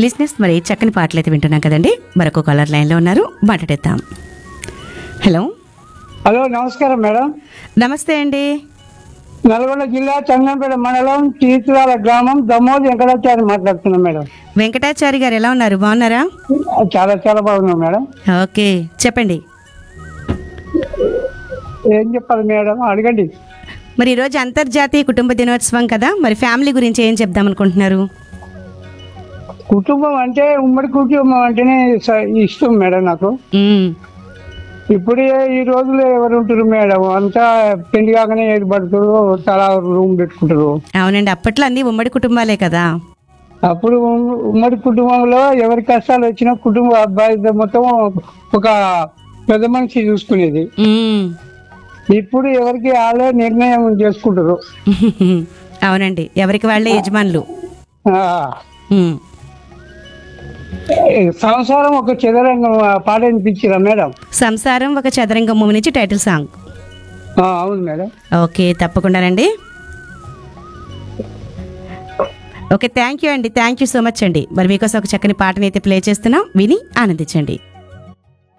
లిస్నెస్ మరి చక్కని పాటలు అయితే వింటున్నాం కదండి మరొక కలర్ లైన్లో ఉన్నారు మాట్లాడేద్దాం హలో హలో నమస్కారం మేడం నమస్తే అండి నల్గొండ జిల్లా చందంపేట మండలం తీర్థాల గ్రామం దమోద్ వెంకటాచారి మాట్లాడుతున్నాం మేడం వెంకటాచారి గారు ఎలా ఉన్నారు బాగున్నారా చాలా చాలా బాగున్నాం మేడం ఓకే చెప్పండి ఏం చెప్పాలి మేడం అడగండి మరి ఈరోజు అంతర్జాతీయ కుటుంబ దినోత్సవం కదా మరి ఫ్యామిలీ గురించి ఏం చెప్దాం అనుకుంటున్నారు కుటుంబం అంటే ఉమ్మడి కుటుంబం అంటేనే స- ఇష్టం మేడం నాకు మ్మ్. ఇప్పుడే ఈ రోజుల్లో ఎవరు ఉంటారు మేడం అంతా పెళ్లి కాగానే ఏది పడుతారు తలా రూమ్ పెట్టుకుంటారు అవునండి అప్పట్లో అన్ని ఉమ్మడి కుటుంబాలే కదా అప్పుడు ఉమ్- ఉమ్మడి కుటుంబంలో ఎవరి కష్టాలు వచ్చినా కుటుంబ అబ్బాయి మొత్తం ఒక పెద్ద మనిషి చూసుకునేది మ్మ్. ఇప్పుడు ఎవరికి వాళ్ళే నిర్ణయం చేసుకుంటారు అవునండి ఎవరికి వాళ్ళే యజమానులు ఆ, మ్మ్. సంసారం ఒక చదరంగం ఆ పాట వినిపించిరా మేడం సంసారం ఒక చదరంగం నుంచి టైటిల్ సాంగ్ ఆ, అవును మేడం ఓకే తప్పకుండానండి ఓకే థ్యాంక్ యూ అండి థ్యాంక్ యూ సో మచ్ అండి మరి మీకోసం ఒక చక్కని పాటని అయితే ప్లే చేస్తున్నాం విని ఆనందించండి